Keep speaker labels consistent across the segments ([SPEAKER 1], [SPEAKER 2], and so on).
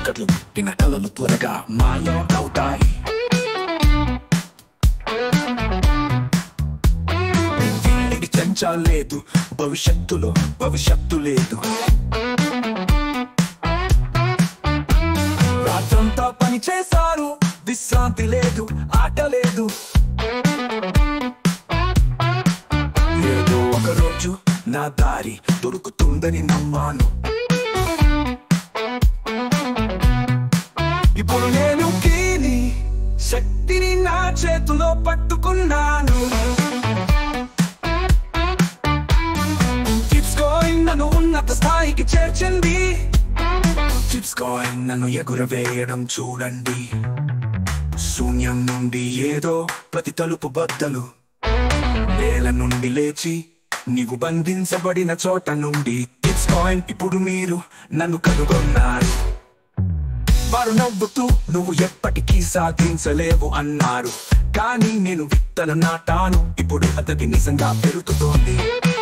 [SPEAKER 1] చీకట్లు తిన కలలు త్వరగా మాయం అవుతాయి దీనికి చెంచా లేదు భవిష్యత్తులో భవిష్యత్తు లేదు రాత్రంతా పని చేశారు విశ్రాంతి లేదు ఆట లేదు ఏదో ఒక రోజు నా దారి దొరుకుతుందని నమ్మాను ఇప్పుడు నేను కీని శక్తిని నా చేతిలో పట్టుకున్నాను చిప్స్ కాయిన్ నన్ను ఉన్నత స్థాయికి చేర్చింది చిప్స్ కాయిన్ నన్ను ఎగురవేయడం చూడండి శూన్యం నుండి ఏదో ప్రతి తలుపు బద్దలు నేల నుండి లేచి నీవు బంధించబడిన చోట నుండి చిప్స్ కాయిన్ ఇప్పుడు మీరు నన్ను కనుగొన్నారు వారు నవ్వుతూ నువ్వు ఎప్పటికీ సాధించలేవు అన్నారు కానీ నేను విత్తనం నాటాను ఇప్పుడు అతడి నిజంగా పెరుగుతోంది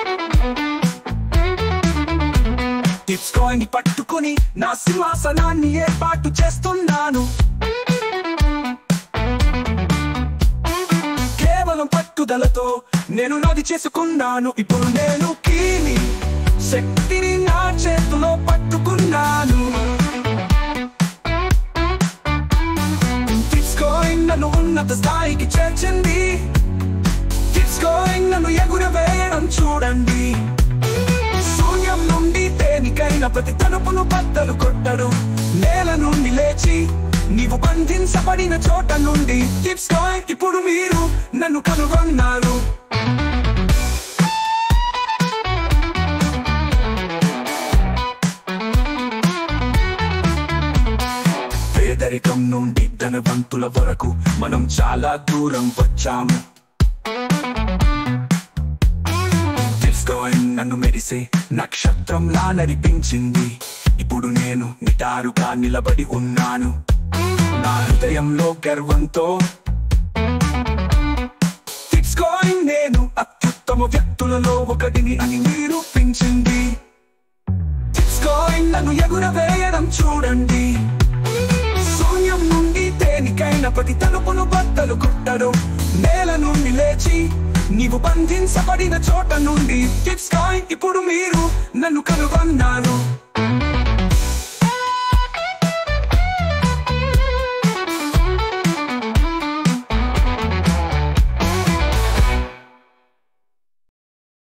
[SPEAKER 1] టిప్స్ కాయిన్ పట్టుకుని నా సింహాసనాన్ని ఏర్పాటు చేస్తున్నాను కేవలం పట్టుదలతో నేను నది చేసుకున్నాను ఇప్పుడు నేను కీని శక్తిని నా చేతిలో పట్టుకున్నాను టిప్స్ కాయిన్ నన్ను ఉన్నత స్థాయికి చేర్చింది టిప్స్ కాయిన్ నన్ను ఎగురవేయడం చూడండి శూన్యం నుండి దేనికైనా ప్రతి తలుపును బద్దలు కొట్టడు నేల నుండి లేచి నీవు బంధించబడిన చోట నుండి టిప్స్ కాయిన్ ఇప్పుడు మీరు నన్ను కనుగొన్నారు పేదరికం నుండి ధనవంతుల వరకు మనం చాలా దూరం వచ్చాము తెలుసుకోని నన్ను మెరిసే నక్షత్రంలా నడిపించింది ఇప్పుడు నేను నిటారుగా నిలబడి ఉన్నాను నా హృదయంలో గర్వంతో తెలుసుకోని నేను అత్యుత్తమ వ్యక్తులలో ఒకటిని అని నిరూపించింది తెలుసుకోని నన్ను ఎగురవేయడం చూడండి శూన్యం నుండి దేనికైనా ప్రతి తలుపును బద్దలు కొట్టడు నేల నుండి లేచి నీవు బంధించబడిన చోట నుండి టిప్స్ కాయిన్ ఇప్పుడు మీరు నన్ను కనుగొన్నారు